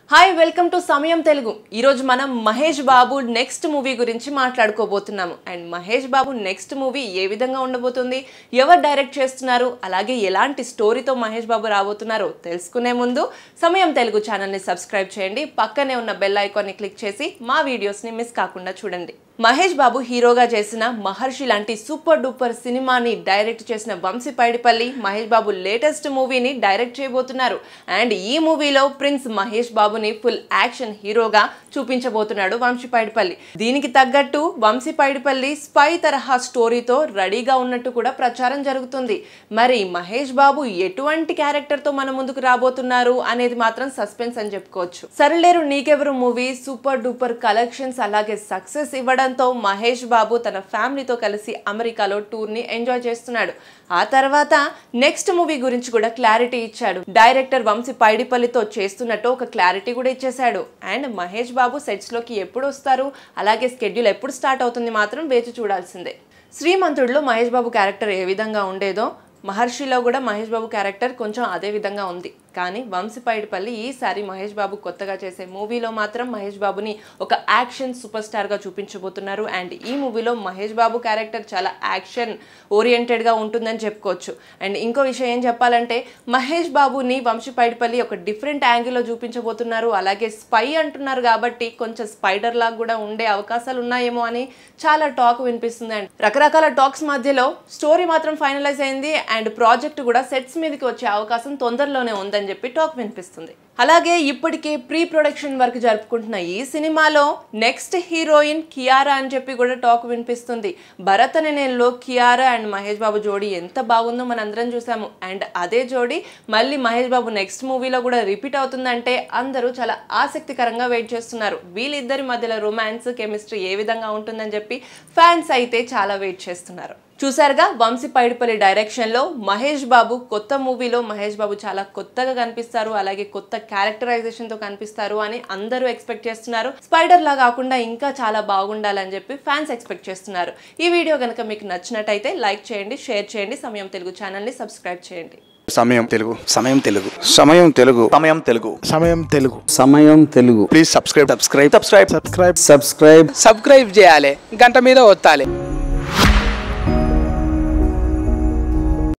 hi welcome to సమయం తెలుగు ఈరోజు మనం మహేష్ బాబు నెక్స్ట్ మూవీ గురించి మాట్లాడుకోబోతున్నాము and Mahesh Babu next movie ఏ విధంగా ఉండబోతుంది ఎవరు డైరెక్ట్ చేస్తున్నారు అలాగే ఎలాంటి స్టోరీతో మహేష్ బాబు రాబోతున్నారో తెలుసుకునే ముందు సమయం తెలుగు ఛానల్ని సబ్స్క్రైబ్ చేయండి పక్కనే ఉన్న బెల్ ఐకాన్ని క్లిక్ చేసి మా వీడియోస్ని మిస్ కాకుండా చూడండి మహేష్ బాబు హీరోగా చేసిన మహర్షి లాంటి సూపర్ డూపర్ సినిమాని డైరెక్ట్ చేసిన వంశీ పైడిపల్లి మహేష్ బాబు లేటెస్ట్ మూవీని డైరెక్ట్ చేయబోతున్నారు అండ్ ఈ మూవీలో ప్రిన్స్ మహేష్ బాబుని ఫుల్ యాక్షన్ హీరోగా చూపించబోతున్నాడు వంశీ పైడిపల్లి దీనికి తగ్గట్టు వంశీ పైడిపల్లి స్పై తరహా స్టోరీతో రెడీగా ఉన్నట్టు కూడా ప్రచారం జరుగుతుంది మరి మహేష్ బాబు ఎటువంటి క్యారెక్టర్తో మన ముందుకు రాబోతున్నారు అనేది మాత్రం సస్పెన్స్ అని చెప్పుకోవచ్చు Sarileru Neekevvaru movie super duper collections అలాగే సక్సెస్ ఇవ్వడంతో మహేష్ బాబు తన ఫ్యామిలీతో కలిసి అమెరికాలో టూర్ ని ఎంజాయ్ చేస్తున్నాడు ఆ తర్వాత నెక్స్ట్ మూవీ గురించి కూడా క్లారిటీ ఇచ్చాడు డైరెక్టర్ వంశీ పైడిపల్లితో చేస్తున్నట్టు ఒక క్లారిటీ కూడా ఇచ్చేశాడు అండ్ మహేష్ బాబు సెట్స్ లోకి ఎప్పుడు వస్తారు అలాగే స్కెడ్యూల్ ఎప్పుడు స్టార్ట్ అవుతుంది మాత్రం వేచి చూడాల్సిందే శ్రీమంతుడిలో మహేష్ బాబు క్యారెక్టర్ ఏ విధంగా ఉండేదో మహర్షిలో కూడా మహేష్ బాబు క్యారెక్టర్ కొంచెం అదే విధంగా ఉంది కానీ వంశీపైడిపల్లి ఈసారి మహేష్ బాబు కొత్తగా చేసే మూవీలో మాత్రం మహేష్ బాబుని ఒక యాక్షన్ సూపర్ స్టార్గా చూపించబోతున్నారు అండ్ ఈ మూవీలో మహేష్ బాబు క్యారెక్టర్ చాలా యాక్షన్ ఓరియంటెడ్గా ఉంటుందని చెప్పుకోవచ్చు అండ్ ఇంకో విషయం ఏం చెప్పాలంటే మహేష్ బాబుని వంశీపైడిపల్లి ఒక డిఫరెంట్ యాంగిల్లో చూపించబోతున్నారు అలాగే స్పై అంటున్నారు కాబట్టి కొంచెం స్పైడర్ లాగా కూడా ఉండే అవకాశాలు ఉన్నాయేమో అని చాలా టాక్ వినిపిస్తుంది అండ్ రకరకాల టాక్స్ మధ్యలో స్టోరీ మాత్రం ఫైనలైజ్ అయింది అండ్ ప్రాజెక్ట్ కూడా సెట్స్ మీదకి వచ్చే అవకాశం తొందరలోనే ఉందని చెప్పి టాక్ వినిపిస్తుంది అలాగే ఇప్పటికే ప్రీ ప్రొడక్షన్ వర్క్ జరుపుకుంటున్న ఈ సినిమాలో నెక్స్ట్ హీరోయిన్ కియారా అని చెప్పి కూడా టాక్ వినిపిస్తుంది భరత్ అనే నెలలో కియారా అండ్ మహేష్ బాబు జోడీ ఎంత బాగుందో మన అందరం చూసాము అండ్ అదే జోడీ మళ్ళీ మహేష్ బాబు నెక్స్ట్ మూవీలో కూడా రిపీట్ అవుతుందంటే అందరూ చాలా ఆసక్తికరంగా వెయిట్ చేస్తున్నారు వీళ్ళిద్దరి మధ్యలో రొమాన్స్ కెమిస్ట్రీ ఏ విధంగా ఉంటుందని చెప్పి ఫ్యాన్స్ అయితే చాలా వెయిట్ చేస్తున్నారు చూసారుగా వంశీ పైడిపల్లి డైరెక్షన్లో మహేష్ బాబు కొత్త మూవీలో మహేష్ బాబు చాలా కొత్తగా కనిపిస్తారు అలాగే కొత్త క్యారెక్టరైజేషన్తో కనిపిస్తారు అని అందరూ ఎక్స్పెక్ట్ చేస్తున్నారు స్పైడర్ లా కాకుండా ఇంకా చాలా బాగుండాలని చెప్పి ఫ్యాన్స్ ఎక్స్పెక్ట్ చేస్తున్నారు ఈ వీడియో కనుక మీకు నచ్చినట్టయితే లైక్ చేయండి షేర్ చేయండి సమయం తెలుగు ఛానల్ని సబ్స్క్రైబ్ చేయండి సమయం Telugu Samayam Telugu Samayam Telugu Samayam Telugu Samayam Telugu Samayam Telugu please subscribe subscribe subscribe subscribe subscribe చేయాలి గంట మీద ఒత్తాలి